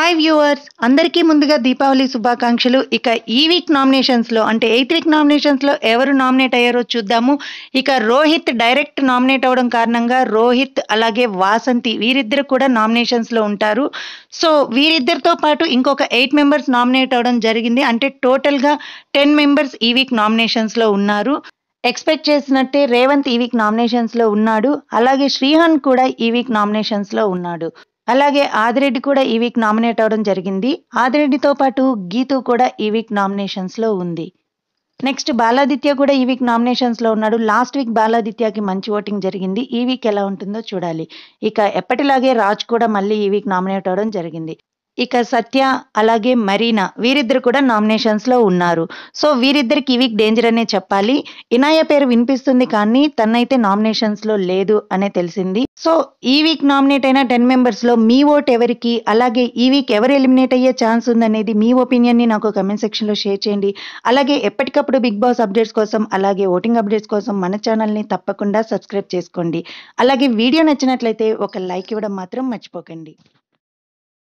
hi viewers అందరికీ ముందుగా దీపావళి శుభాకాంక్షలు ఇక ఈ వీక్ నామినేషన్స్లో అంటే ఎయిత్ వీక్ నామినేషన్స్లో ఎవరు నామినేట్ అయ్యారో చూద్దాము ఇక రోహిత్ డైరెక్ట్ నామినేట్ అవడం కారణంగా రోహిత్ అలాగే వాసంతి వీరిద్దరు కూడా నామినేషన్స్లో ఉంటారు సో వీరిద్దరితో పాటు ఇంకొక ఎయిట్ మెంబర్స్ నామినేట్ అవడం జరిగింది అంటే టోటల్గా టెన్ మెంబర్స్ ఈ వీక్ నామినేషన్స్లో ఉన్నారు ఎక్స్పెక్ట్ చేసినట్టే రేవంత్ ఈ వీక్ నామినేషన్స్లో ఉన్నాడు అలాగే శ్రీహాన్ కూడా ఈ వీక్ నామినేషన్స్లో ఉన్నాడు అలాగే ఆదిరెడ్డి కూడా ఈ వీక్ నామినేట్ అవడం జరిగింది ఆదిరెడ్డితో పాటు గీతు కూడా ఈ వీక్ నామినేషన్స్లో ఉంది నెక్స్ట్ బాలాదిత్య కూడా ఈ వీక్ నామినేషన్స్లో ఉన్నాడు లాస్ట్ వీక్ బాలాదిత్యకి మంచి ఓటింగ్ జరిగింది ఈ వీక్ ఎలా ఉంటుందో చూడాలి ఇక ఎప్పటిలాగే రాజ్ కూడా మళ్ళీ ఈ వీక్ నామినేట్ అవడం జరిగింది ఇక సత్య అలాగే మరీనా వీరిద్దరు కూడా నామినేషన్స్లో ఉన్నారు సో వీరిద్దరికి ఈ వీక్ డేంజర్ అనే చెప్పాలి ఇనాయ పేరు వినిపిస్తుంది కానీ తనైతే నామినేషన్స్లో లేదు అనే తెలిసింది సో ఈ వీక్ నామినేట్ అయిన టెన్ మెంబర్స్లో మీ ఓట్ ఎవరికి అలాగే ఈ వీక్ ఎవరు ఎలిమినేట్ అయ్యే ఛాన్స్ ఉందనేది మీ ఒపీనియన్ని నాకు కమెంట్ సెక్షన్లో షేర్ చేయండి అలాగే ఎప్పటికప్పుడు బిగ్ బాస్ అప్డేట్స్ కోసం అలాగే ఓటింగ్ అప్డేట్స్ కోసం మన ఛానల్ని తప్పకుండా సబ్స్క్రైబ్ చేసుకోండి అలాగే వీడియో నచ్చినట్లయితే ఒక లైక్ ఇవ్వడం మాత్రం మర్చిపోకండి